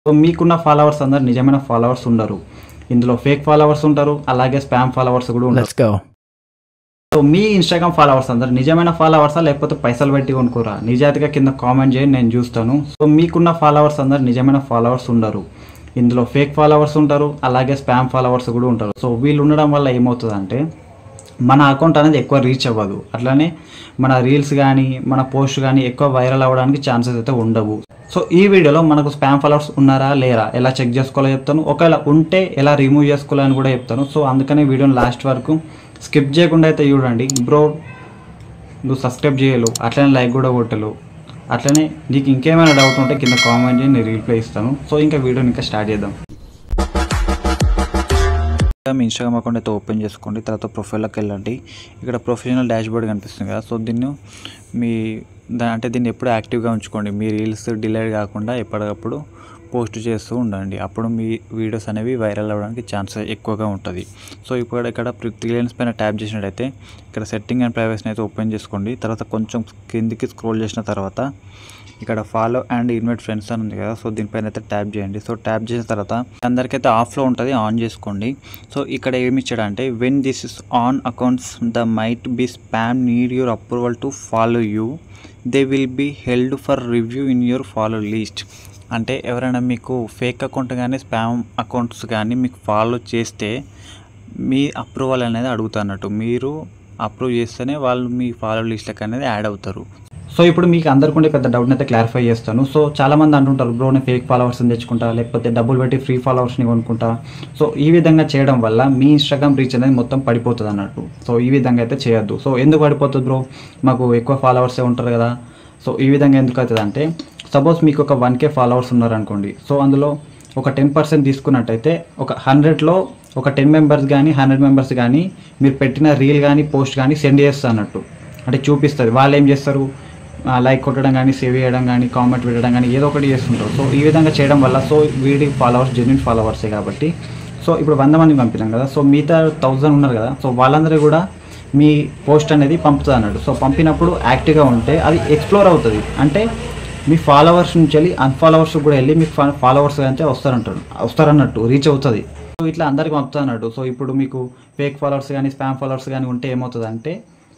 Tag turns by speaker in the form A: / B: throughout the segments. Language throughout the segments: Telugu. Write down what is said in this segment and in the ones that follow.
A: సో మీకున్న ఫాలోవర్స్ అందరు నిజమైన ఫాలోవర్స్ ఉండరు ఇందులో ఫేక్ ఫాలోవర్స్ ఉంటారు అలాగే స్పామ్ ఫాలోవర్స్ కూడా ఉంటారు
B: Let's go.
A: సో మీ ఇన్స్టాగ్రామ్ ఫాలోవర్స్ అందరు నిజమైన ఫాలోవర్సా లేకపోతే పైసలు పెట్టి కొనుక్కోరా నిజాయితీగా కింద కామెంట్ చేయండి నేను చూస్తాను సో మీకున్న ఫాలోవర్స్ అందరు నిజమైన ఫాలోవర్స్ ఉండరు ఇందులో ఫేక్ ఫాలోవర్స్ ఉంటారు అలాగే స్పామ్ ఫాలోవర్స్ కూడా ఉంటారు సో వీళ్ళు ఉండడం వల్ల ఏమవుతుందంటే మన అకౌంట్ అనేది ఎక్కువ రీచ్ అవ్వదు అట్లానే మన రీల్స్ కానీ మన పోస్ట్ కానీ ఎక్కువ వైరల్ అవ్వడానికి ఛాన్సెస్ అయితే ఉండవు సో ఈ వీడియోలో మనకు స్పామ్ ఫాలోవర్స్ ఉన్నారా లేరా ఎలా చెక్ చేసుకోవాలో చెప్తాను ఒకవేళ ఉంటే ఎలా రిమూవ్ చేసుకోవాలని కూడా చెప్తాను సో అందుకనే వీడియోని లాస్ట్ వరకు స్కిప్ చేయకుండా అయితే చూడండి బ్రో నువ్వు సబ్స్క్రైబ్ చేయలు అట్లనే లైక్ కూడా కొట్టలు అట్లనే నీకు ఇంకేమైనా డౌట్ ఉంటే కింద కామెంట్ చేయి నేను రిప్లై ఇస్తాను సో ఇంకా వీడియోని ఇంకా స్టార్ట్ చేద్దాం మీ ఇన్స్టాగ్రామ్ అకౌంట్ అయితే ఓపెన్ చేసుకోండి తర్వాత ప్రొఫైల్లోకి వెళ్ళండి ఇక్కడ ప్రొఫెషనల్ డాష్ బోర్డ్ కనిపిస్తుంది కదా సో దీన్ని మీ దా అంటే దీన్ని ఎప్పుడు యాక్టివ్గా ఉంచుకోండి మీ రీల్స్ డిలేట్ కాకుండా ఎప్పటికప్పుడు పోస్ట్ చేస్తూ ఉండండి అప్పుడు మీ వీడియోస్ అనేవి వైరల్ అవ్వడానికి ఛాన్స్ ఎక్కువగా ఉంటుంది సో ఇప్పుడు ఇక్కడ త్రీ లైన్స్ పైన ట్యాప్ చేసినట్టయితే ఇక్కడ సెట్టింగ్ అండ్ ప్రైవసీని అయితే ఓపెన్ చేసుకోండి తర్వాత కొంచెం కిందికి స్క్రోల్ చేసిన తర్వాత ఇక్కడ ఫాలో అండ్ ఇన్వైట్ ఫ్రెండ్స్ అని ఉంది కదా సో దీనిపైన అయితే ట్యాప్ చేయండి సో ట్యాప్ చేసిన తర్వాత అందరికైతే ఆఫ్లో ఉంటుంది ఆన్ చేసుకోండి సో ఇక్కడ ఏమి ఇచ్చాడంటే when this is on accounts the might be spam need your approval to follow you they will be held for review in your follow list అంటే ఎవరైనా మీకు ఫేక్ అకౌంట్ కానీ స్పామ్ అకౌంట్స్ కానీ మీకు ఫాలో చేస్తే మీ అప్రూవల్ అనేది అడుగుతున్నట్టు మీరు అప్రూవ్ చేస్తేనే వాళ్ళు మీ ఫాలో లిస్ట్లకు అనేది యాడ్ అవుతారు సో ఇప్పుడు మీకు అందరికీ ఉండే పెద్ద డౌట్ని అయితే క్లారిఫై చేస్తాను సో చాలా మంది అంటుంటారు బ్రో నేను ఫేక్ ఫాలోవర్స్ని తెచ్చుకుంటా లేకపోతే డబ్బులు పెట్టి ఫ్రీ ఫాలోవర్స్ని కొనుక్కుంటా సో ఈ విధంగా చేయడం వల్ల మీ ఇన్స్టాగ్రామ్ రీచ్ అనేది మొత్తం పడిపోతుంది అన్నట్టు సో ఈ విధంగా అయితే చేయొద్దు సో ఎందుకు పడిపోతుంది బ్రో మాకు ఎక్కువ ఫాలోవర్సే ఉంటారు కదా సో ఈ విధంగా ఎందుకు అవుతుంది అంటే సపోజ్ మీకు ఒక వన్ కే ఫాలోవర్స్ ఉన్నారనుకోండి సో అందులో ఒక టెన్ పర్సెంట్ తీసుకున్నట్టయితే ఒక హండ్రెడ్లో ఒక టెన్ మెంబర్స్ కానీ హండ్రెడ్ మెంబర్స్ కానీ మీరు పెట్టిన రీల్ కానీ పోస్ట్ కానీ సెండ్ చేస్తారు అన్నట్టు అంటే చూపిస్తుంది వాళ్ళు ఏం చేస్తారు లైక్ కొట్టడం కానీ సేవ్ చేయడం కానీ కామెంట్ పెట్టడం కానీ ఏదో ఒకటి చేస్తుంటారు సో ఈ విధంగా చేయడం వల్ల సో వీడి ఫాలోవర్స్ జెన్యున్ ఫాలోవర్సే కాబట్టి సో ఇప్పుడు వంద మంది పంపినాం కదా సో మిగతా థౌజండ్ ఉన్నారు కదా సో వాళ్ళందరూ కూడా మీ పోస్ట్ అనేది పంపుతుంది అన్నట్టు సో పంపినప్పుడు యాక్టివ్గా ఉంటే అది ఎక్స్ప్లోర్ అవుతుంది అంటే మీ ఫాలోవర్స్ నుంచి వెళ్ళి అన్ఫాలోవర్స్ కూడా వెళ్ళి మీ ఫాలోవర్స్ అయితే వస్తారంటారు వస్తారన్నట్టు రీచ్ అవుతుంది సో ఇట్లా అందరికి పంపుతుంది అన్నట్టు సో ఇప్పుడు మీకు ఫేక్ ఫాలోవర్స్ కానీ స్పామ్ ఫాలోవర్స్ కానీ ఉంటే ఏమవుతుంది అంటే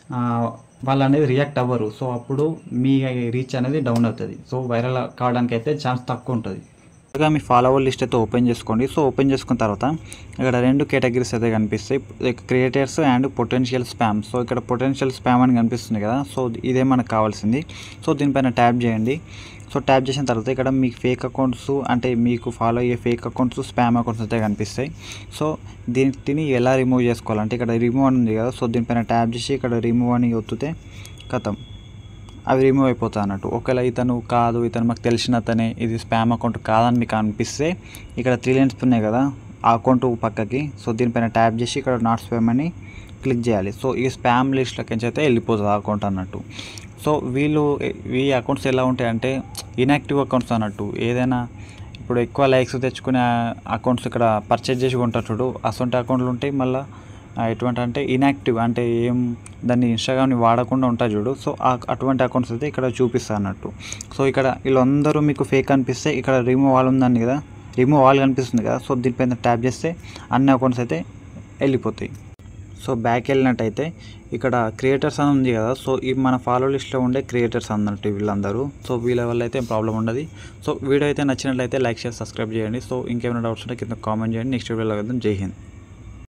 A: వాళ్ళు అనేది రియాక్ట్ అవ్వరు సో అప్పుడు మీ రీచ్ అనేది డౌన్ అవుతుంది సో వైరల్ కావడానికి అయితే ఛాన్స్ తక్కువ ఉంటుంది ముందుగా మీ ఫాలోవర్ లిస్ట్ అయితే ఓపెన్ చేసుకోండి సో ఓపెన్ చేసుకున్న తర్వాత ఇక్కడ రెండు కేటగిరీస్ అయితే కనిపిస్తాయి creators and potential spam so ఇక్కడ పొటెన్షియల్ స్పామ్ అని కనిపిస్తుంది కదా సో ఇదే మనకు కావాల్సింది సో దీనిపైన ట్యాప్ చేయండి సో ట్యాప్ చేసిన తర్వాత ఇక్కడ మీకు ఫేక్ అకౌంట్స్ అంటే మీకు ఫాలో అయ్యే ఫేక్ అకౌంట్స్ స్పామ్ అకౌంట్స్ అయితే కనిపిస్తాయి సో దీనిని ఎలా రిమూవ్ చేసుకోవాలంటే ఇక్కడ రిమూవ్ అని ఉంది కదా సో దీనిపైన ట్యాప్ చేసి ఇక్కడ రిమూవ్ అని ఒత్తితే కథం అవి రిమూవ్ అయిపోతాయి అన్నట్టు ఒకవేళ ఇతను కాదు ఇతను మాకు తెలిసిన అతనే ఇది స్పామ్ అకౌంట్ కాదని మీకు అనిపిస్తే ఇక్కడ త్రీ లైన్స్ ఉన్నాయి కదా ఆ అకౌంట్ పక్కకి సో దీనిపైన ట్యాప్ చేసి ఇక్కడ నాట్ స్పామ్ అని క్లిక్ చేయాలి సో ఈ స్పామ్ లిస్ట్లోకి అయితే వెళ్ళిపోతుంది ఆ అకౌంట్ అన్నట్టు సో వీళ్ళు ఈ అకౌంట్స్ ఎలా ఉంటాయంటే ఇన్యాక్టివ్ అకౌంట్స్ అన్నట్టు ఏదైనా ఇప్పుడు ఎక్కువ లైక్స్ తెచ్చుకునే అకౌంట్స్ ఇక్కడ పర్చేజ్ చేసి కొంటారు చూడు అసొంటి అకౌంట్లు ఉంటాయి మళ్ళీ ఎటువంటి అంటే ఇన్యాక్టివ్ అంటే ఏం దాన్ని ఇన్స్టాగ్రామ్ని వాడకుండా ఉంటాయి చూడు సో ఆ- అటువంటి అకౌంట్స్ అయితే ఇక్కడ చూపిస్తా అన్నట్టు సో ఇక్కడ వీళ్ళందరూ మీకు ఫేక్ అనిపిస్తే ఇక్కడ రిమూవ్ ఆల్ ఉందని కదా రిమూవ్ ఆల్ కనిపిస్తుంది కదా సో దీనిపైన ట్యాప్ చేస్తే అన్ని అకౌంట్స్ అయితే వెళ్ళిపోతాయి సో బ్యాక్ వెళ్ళినట్టయితే ఇక్కడ క్రియేటర్స్ అని ఉంది కదా సో ఈ మన ఫాలో లిస్ట్లో ఉండే క్రియేటర్స్ అన్నట్టు వీళ్ళందరూ సో వీళ్ళ వల్ల అయితే ఏం ప్రాబ్లం ఉండదు సో వీడియో అయితే నచ్చినట్లయితే లైక్ చేసి సబ్స్క్రైబ్ చేయండి సో ఇంకేమైనా డౌట్స్ ఉంటే కింద కామెంట్ చేయండి నెక్స్ట్ వీడియోలో వెళ్దాం జై హింద్